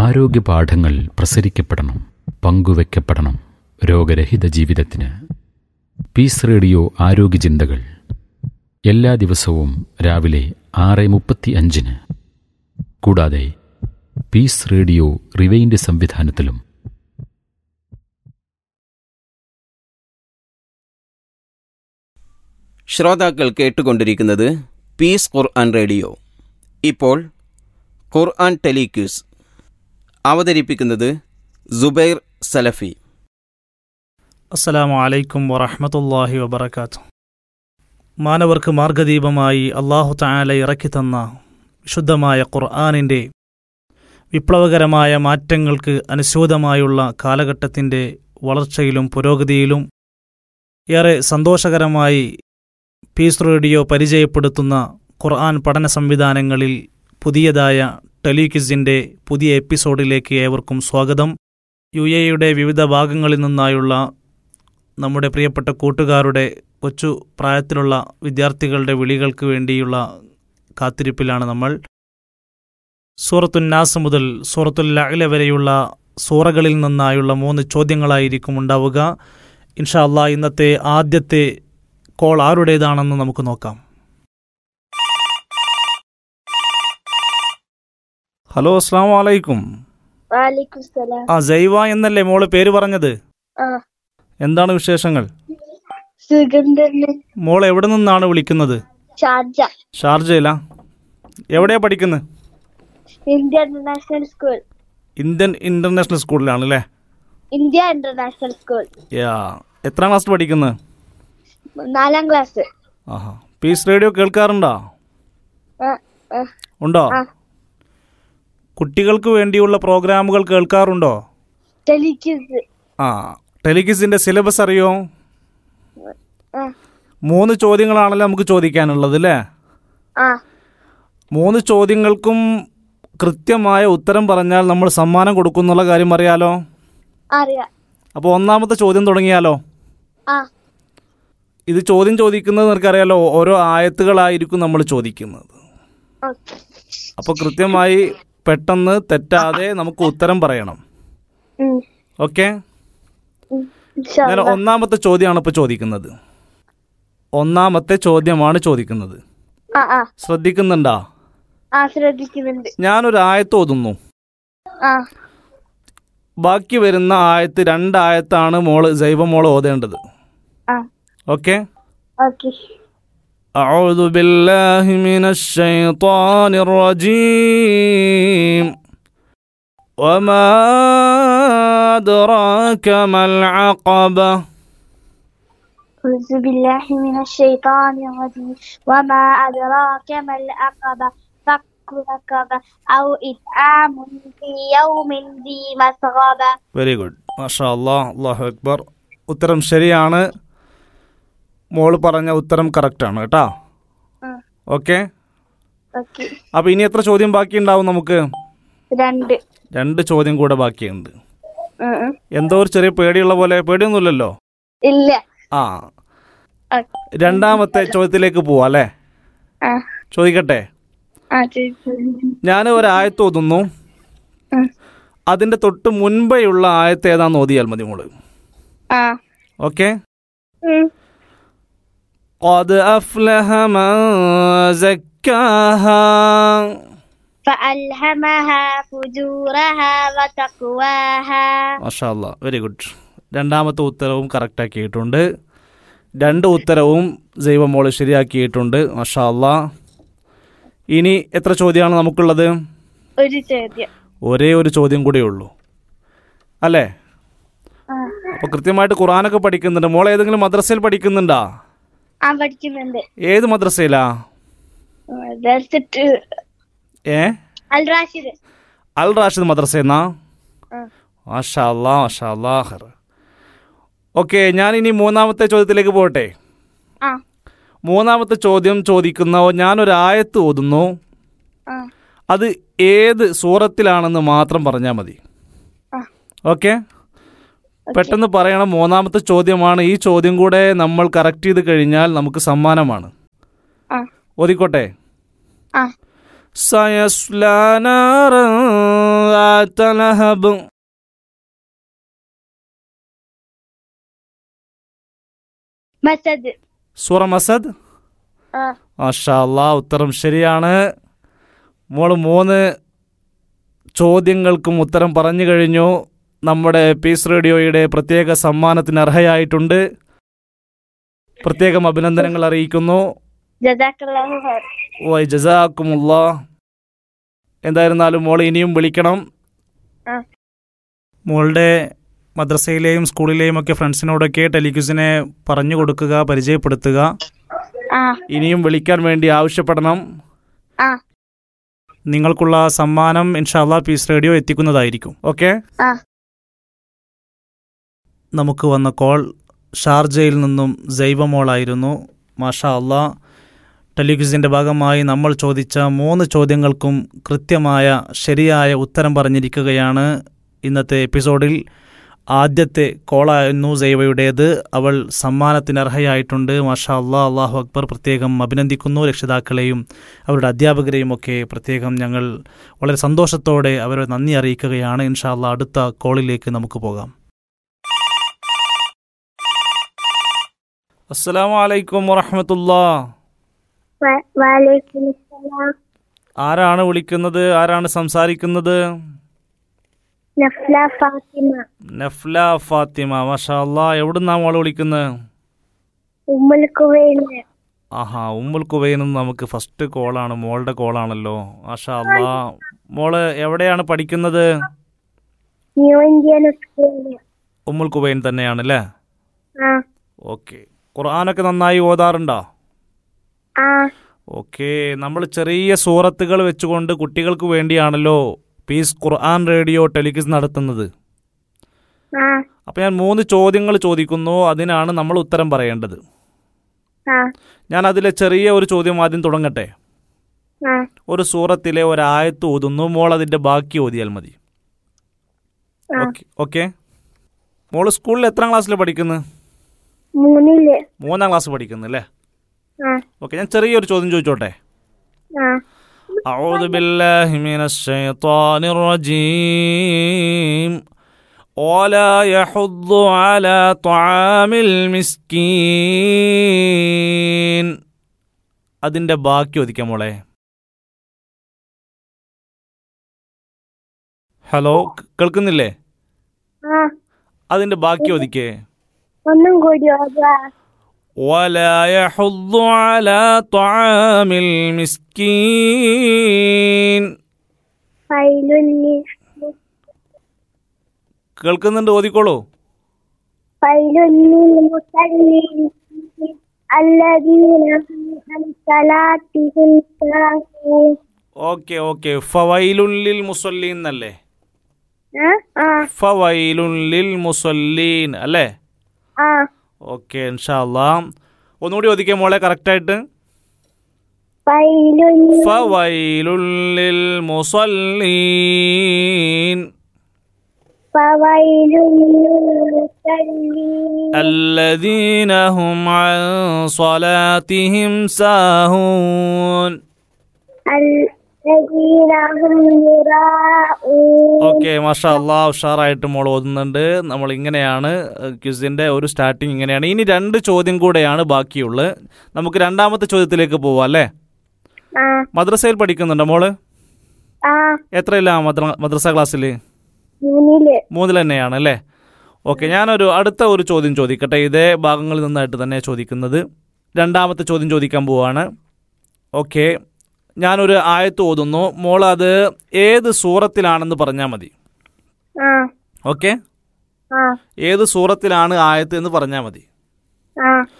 ആരോഗ്യ പാഠങ്ങൾ പ്രസരിക്കപ്പെടണം പങ്കുവെക്കപ്പെടണം രോഗരഹിത ജീവിതത്തിന് പീസ് റേഡിയോ ആരോഗ്യ ചിന്തകൾ എല്ലാ ദിവസവും രാവിലെ ആറ് മുപ്പത്തി അഞ്ചിന് കൂടാതെ പീസ് റേഡിയോ റിവൈൻഡ് സംവിധാനത്തിലും ശ്രോതാക്കൾ കേട്ടുകൊണ്ടിരിക്കുന്നത് പീസ് ഖുർആൻ റേഡിയോ ഇപ്പോൾ ഖുർആൻ ടെലിക്യൂസ് അവതരിപ്പിക്കുന്നത് സുബൈർ സലഫി അസ്സലാമു അലൈക്കും വറഹ്മത്തുള്ളാഹി വബറകാത്തു മാനവർക്ക് മാർഗദീപമായി അള്ളാഹു തആല ഇറക്കി തന്ന വിശുദ്ധമായ ഖുർആാനിൻ്റെ വിപ്ലവകരമായ മാറ്റങ്ങൾക്ക് അനുസ്യൂതമായുള്ള കാലഘട്ടത്തിൻ്റെ വളർച്ചയിലും പുരോഗതിയിലും ഏറെ സന്തോഷകരമായി പീസ് റേഡിയോ പരിചയപ്പെടുത്തുന്ന ഖുർആൻ പഠന സംവിധാനങ്ങളിൽ പുതിയതായ ടെലിക്വിസിൻ്റെ പുതിയ എപ്പിസോഡിലേക്ക് ഏവർക്കും സ്വാഗതം യു എയുടെ വിവിധ ഭാഗങ്ങളിൽ നിന്നായുള്ള നമ്മുടെ പ്രിയപ്പെട്ട കൂട്ടുകാരുടെ കൊച്ചു പ്രായത്തിലുള്ള വിദ്യാർത്ഥികളുടെ വിളികൾക്ക് വേണ്ടിയുള്ള കാത്തിരിപ്പിലാണ് നമ്മൾ സൂറത്തുന്നാസ് മുതൽ സൂറത്തുൽ അഖില വരെയുള്ള സൂറകളിൽ നിന്നായുള്ള മൂന്ന് ചോദ്യങ്ങളായിരിക്കും ഉണ്ടാവുക ഇൻഷാ അള്ളാ ഇന്നത്തെ ആദ്യത്തെ കോൾ ആരുടേതാണെന്ന് നമുക്ക് നോക്കാം ഹലോ അസ്സാം വലൈക്കും വാലിക്കും സലാം ആ ജൈവ എന്നല്ലേ മോള് പേര് പറഞ്ഞത് ആ എന്താണ് വിശേഷങ്ങൾ സുഗന്ധന് മോൾ എവിടെ നിന്നാണ് വിളിക്കുന്നത് ഷാർജ ഷാർജയില എവിടെയാ പഠിക്കുന്നത് India international school Indian international സ്കൂളിലാണ് അല്ലേ ഇന്ത്യ ഇന്റർനാഷണൽ സ്കൂൾ യാ എത്രാം ക്ലാസ്സിൽ പഠിക്കുന്നത് നാലാം ക്ലാസ് ആഹാ പീസ് റേഡിയോ കേൾക്കാറുണ്ടോ ആ, ആ, ഉണ്ടോ ആ. കുട്ടികൾക്ക് വേണ്ടിയുള്ള പ്രോഗ്രാമുകൾ കേൾക്കാറുണ്ടോ ടെലിക്യൂസ് ആ ടെലികിസിന്റെ സിലബസ് അറിയോ ആ, മൂന്ന് ചോദ്യങ്ങളാണല്ലോ നമുക്ക് ചോദിക്കാനുള്ളത് അല്ലേ ആ മൂന്ന് ചോദ്യങ്ങൾക്കും കൃത്യമായ ഉത്തരം പറഞ്ഞാൽ നമ്മൾ സമ്മാനം കൊടുക്കുന്നുള്ള കാര്യം അറിയാലോ അറിയാം അപ്പോൾ ഒന്നാമത്തെ ചോദ്യം തുടങ്ങിയാലോ ആ ഇത് ചോദ്യം ചോദിക്കുന്നത് നിനക്കറിയാലോ ഓരോ ആയത്തുകളായിരിക്കും നമ്മൾ ചോദിക്കുന്നത് ഓക്കെ അപ്പോൾ കൃത്യമായി പെട്ടെന്ന് തെറ്റാതെ നമുക്ക് ഉത്തരം പറയണം ഉം, ഓക്കെ ഉം, ഇൻഷാ ഞാൻ അല്ലാ. ഒന്നാമത്തെ ചോദ്യമാണ് ഇപ്പോൾ ചോദിക്കുന്നത് ഒന്നാമത്തെ ചോദ്യമാണ് ചോദിക്കുന്നത് ആ ആ ശ്രദ്ധിക്കുന്നുണ്ടാ ആ ശ്രദ്ധിക്കുന്നുണ്ട് ഞാനൊരു ആയത്ത് ഓതുന്നു ആ ബാക്കി വരുന്ന ആയത്ത് രണ്ടായത്താണ് മോള് ജൈവ മോള് ഓതേണ്ടത് ആ ഓക്കെ ഓക്കെ أعوذ بالله من الشيطان الرجيم وما أدراك ما العقبة أعوذ بالله من الشيطان الرجيم وما أدراك ما العقبة فك رقبة أو إطعام في يوم ذي مسغبة വെരി ഗുഡ് മാഷാ അള്ളാഹ് അള്ളാഹു അക്ബർ ഉത്തരം ശരിയാണ് മോള് പറഞ്ഞ ഉത്തരം കറക്റ്റാണ് കേട്ടാ ആ ഓക്കെ ഓക്കെ അപ്പോൾ ഇനി എത്ര ചോദ്യം ബാക്കിയുണ്ടാവും നമുക്ക് രണ്ട് രണ്ട് ചോദ്യം കൂടെ ബാക്കിയുണ്ട് ഉം, ഉം. എന്തോ ഒരു ചെറിയ പേടിയുള്ള പോലെ പേടിയൊന്നുമില്ലല്ലോ ഇല്ല ആ ആ, രണ്ടാമത്തെ ചോദ്യത്തിലേക്ക് പോവാം അല്ലേ ആ ചോദിക്കട്ടെ ആ ചോദിച്ചോ. ഞാൻ ഒരു ആയത്ത് ഓതുന്നു ഉം. അതിൻ്റെ തൊട്ട് മുൻപേയുള്ള ആയത്ത് ഏതാന്ന് ഓതിയാൽ മതി മോള് ആ ഓക്കെ ഉം. قد أفلح من زكاها فألهمها فجورها وتقواها മാഷാല്ല വെരി ഗുഡ് രണ്ടാമത്തെ ഉത്തരവും കറക്റ്റ് ആക്കിയിട്ടുണ്ട് രണ്ട് ഉത്തരവും ജൈവമോള് ശരിയാക്കിയിട്ടുണ്ട് മാഷാല്ല ഇനി എത്ര ചോദ്യമാണ് നമുക്കുള്ളത് ഒരു ചോദ്യം ഒരേ ഒരു ചോദ്യം കൂടെ ഉള്ളൂ അല്ലേ ആ അപ്പോൾ കൃത്യമായിട്ട് ഖുറാനൊക്കെ പഠിക്കുന്നുണ്ട് മോൾ ഏതെങ്കിലും മദ്രസയിൽ പഠിക്കുന്നുണ്ടാ ആ പഠിക്കുന്നുണ്ട് ഏത് മദ്രസയിലാ ദർസിട്ട് ഏ അൽ റാഷിദ് അൽ റാഷിദ് മദ്രസയെന്നാ ആ മാഷാ അല്ലാ മാഷാ അല്ലാ ഖൈർ ഓക്കെ ഞാൻ ഇനി മൂന്നാമത്തെ ചോദ്യത്തിലേക്ക് പോകട്ടെ ആ മൂന്നാമത്തെ ചോദ്യം ചോദിക്കുന്ന ഞാനൊരു ആയത്ത് ഓതുന്നു ആ അത് ഏത് സൂറത്തിലാണെന്ന് മാത്രം പറഞ്ഞാൽ മതി ആ ഓക്കെ പെട്ടെന്ന് പറയണം മൂന്നാമത്തെ ചോദ്യമാണ് ഈ ചോദ്യം കൂടെ നമ്മൾ കറക്റ്റ് ചെയ്ത് കഴിഞ്ഞാൽ നമുക്ക് സമ്മാനമാണ് ആ ഓതിക്കോട്ടെ ആ سيصلى نارا ذات لهب മസദ് സൂറ മസദ് ആ മാഷാ അല്ലാ ഉത്തരം ശരിയാണ് മോള് മൂന്ന് ചോദ്യങ്ങൾക്കും ഉത്തരം പറഞ്ഞു കഴിഞ്ഞു നമ്മുടെ പീസ് റേഡിയോയുടെ പ്രത്യേക സമ്മാനത്തിന് അർഹയായിട്ടുണ്ട് പ്രത്യേകം അഭിനന്ദനങ്ങൾ അറിയിക്കുന്നു ജസാക്കല്ലാഹു ഖൈർ വൈ ജസാക്കുമുള്ള എന്തായിരുന്നാലും മോൾ ഇനിയും വിളിക്കണം ആ. മോളുടെ മദ്രസയിലെയും സ്കൂളിലെയും ഒക്കെ ഫ്രണ്ട്സിനോടൊക്കെ ടെലിക്യൂസിനെ പറഞ്ഞു കൊടുക്കുക പരിചയപ്പെടുത്തുക ആ ഇനിയും വിളിക്കാൻ വേണ്ടി ആവശ്യപ്പെടണം ആ നിങ്ങൾക്കുള്ള സമ്മാനം ഇൻഷാല്ലാ പീസ് റേഡിയോ എത്തിക്കുന്നതായിരിക്കും ഓക്കെ ആ നമുക്ക് വന്ന കോൾ ഷാർജയിൽ നിന്നും ജൈവമോളായിരുന്നു മാഷാ അള്ളാ ടെലിവിസിൻ്റെ ഭാഗമായി നമ്മൾ ചോദിച്ച മൂന്ന് ചോദ്യങ്ങൾക്കും കൃത്യമായ ശരിയായ ഉത്തരം പറഞ്ഞിരിക്കുകയാണ് ഇന്നത്തെ എപ്പിസോഡിൽ ആദ്യത്തെ കോളായിരുന്നു ജൈവയുടേത് അവൾ സമ്മാനത്തിന് അർഹയായിട്ടുണ്ട് മാഷാ അള്ളാ അള്ളാഹു അക്ബർ പ്രത്യേകം അഭിനന്ദിക്കുന്നു രക്ഷിതാക്കളെയും അവരുടെ അധ്യാപകരെയും ഒക്കെ പ്രത്യേകം ഞങ്ങൾ വളരെ സന്തോഷത്തോടെ അവരെ നന്ദി അറിയിക്കുകയാണ് ഇൻഷാ അള്ളാ അടുത്ത കോളിലേക്ക് നമുക്ക് പോകാം അസ്സലാമു അലൈക്കും വറഹമത്തുല്ലാ വ- വലൈക്കും സലാം ആരാണ് വിളിക്കുന്നത് ആരാണ് സംസാരിക്കുന്നത് നഫ്ല ഫാത്തിമ നഫ്ല ഫാത്തിമ മാഷാ അല്ലാ എവിടുന്നാ മോള് വിളിക്കുന്നത് ഉമ്മുൽ കുവൈന് ആഹാ ഉമ്മുൽ കുവൈനിൽ നിന്ന് നമുക്ക് ഫസ്റ്റ് കോളാണ് മോളുടെ കോളാണല്ലോ മാഷാ അല്ലാ മോള് എവിടെയാണ് പഠിക്കുന്നത് ന്യൂ ഇന്ത്യൻ സ്കൂളില് ഉമ്മുൽ കുവൈൻ തന്നെയാണല്ലേ ആ ഓക്കെ ഖുർആാനൊക്കെ നന്നായി ഓതാറുണ്ടോ ആ ഓക്കെ നമ്മൾ ചെറിയ സൂറത്തുകൾ വെച്ചുകൊണ്ട് കുട്ടികൾക്ക് വേണ്ടിയാണല്ലോ പീസ് ഖുർആൻ റേഡിയോ ടെലിക്വിസ് നടത്തുന്നത് ആ അപ്പോൾ ഞാൻ മൂന്ന് ചോദ്യങ്ങൾ ചോദിക്കുന്നു അതിനാണ് നമ്മൾ ഉത്തരം പറയേണ്ടത് ആ ഞാൻ അതിലെ ചെറിയ ഒരു ചോദ്യം ആദ്യം തുടങ്ങട്ടെ ആ ഒരു സൂറത്തിലെ ഒരായത്ത് ഓതുന്നു മോൾ അതിൻ്റെ ബാക്കി ഓതിയാൽ മതി ആ. ഓക്കെ ഓക്കെ മോള് സ്കൂളിൽ എത്രാം ക്ലാസ്സിൽ പഠിക്കുന്നത് മൂന്നില് മൂന്നാം ക്ലാസ് പഠിക്കുന്നു അല്ലേ ആ ഓക്കെ ഞാൻ ചെറിയൊരു ചോദ്യം ചോദിച്ചോട്ടെ ആ أعوذ بالله من الشيطان الرجيم ولا يحض على طعام المسكين അതിൻ്റെ ബാക്കി ഒതിക്കാം മോളെ ഹലോ ക്- കേൾക്കുന്നില്ലേ ആ അതിൻ്റെ ബാക്കി ഒതിക്കേ ഒന്നും കൂടി ഓതാ ولا يحض على طعام المسكين ഫൈലുല്ലി കേൾക്കുന്നുണ്ട് ഓതിക്കോളൂ ഫൈലുല്ലി മുസല്ലീൻ الذين هم عن صلاتهم ساهون ഓക്കെ ഓക്കെ ഫവൈലുല്ലിൽ മുസല്ലീൻ എന്നല്ലേ ആ ആ ഫവൈലുല്ലിൽ മുസല്ലീൻ അല്ലേ ആ ഓക്കെ ഇൻഷാല്ലാ ഒന്നുകൂടി ഒതുക്കിയ മോളെ കറക്റ്റായിട്ട് ഫൈലുല്ലി ഫവൈലുല്ലിൽ മുസല്ലീൻ فويل للمصلين الذين هم عن صلاتهم ساهون الذين هم يراءون ഓക്കെ മാഷാ അല്ലാ ഉഷാറായിട്ട് മോൾ ഓതുന്നുണ്ട് നമ്മൾ ഇങ്ങനെയാണ് ക്വിസിന്റെ ഒരു സ്റ്റാർട്ടിങ് ഇങ്ങനെയാണ് ഇനി രണ്ട് ചോദ്യം കൂടെയാണ് ബാക്കിയുള്ളത് നമുക്ക് രണ്ടാമത്തെ ചോദ്യത്തിലേക്ക് പോവാം അല്ലേ ആ മദ്രസയിൽ പഠിക്കുന്നുണ്ടോ മോള് ആ എത്രയില്ല മദ്ര- മദ്രസ ക്ലാസ്സിൽ മൂന്നില് മൂന്നിൽ തന്നെയാണ് അല്ലേ ഓക്കെ ഞാനൊരു അടുത്ത ഒരു ചോദ്യം ചോദിക്കട്ടെ ഇതേ ഭാഗങ്ങളിൽ നിന്നായിട്ട് തന്നെ ചോദിക്കുന്നത് രണ്ടാമത്തെ ചോദ്യം ചോദിക്കാൻ പോവാണ് ഓക്കെ ഞാനൊരു ആയത്ത് ഓതുന്നു മോൾ അത് ഏത് സൂറത്തിലാണെന്ന് പറഞ്ഞാൽ മതി ആ ഓക്കെ ആ ഏത് സൂറത്തിലാണ് ആയത്ത് എന്ന് പറഞ്ഞാൽ മതി ആ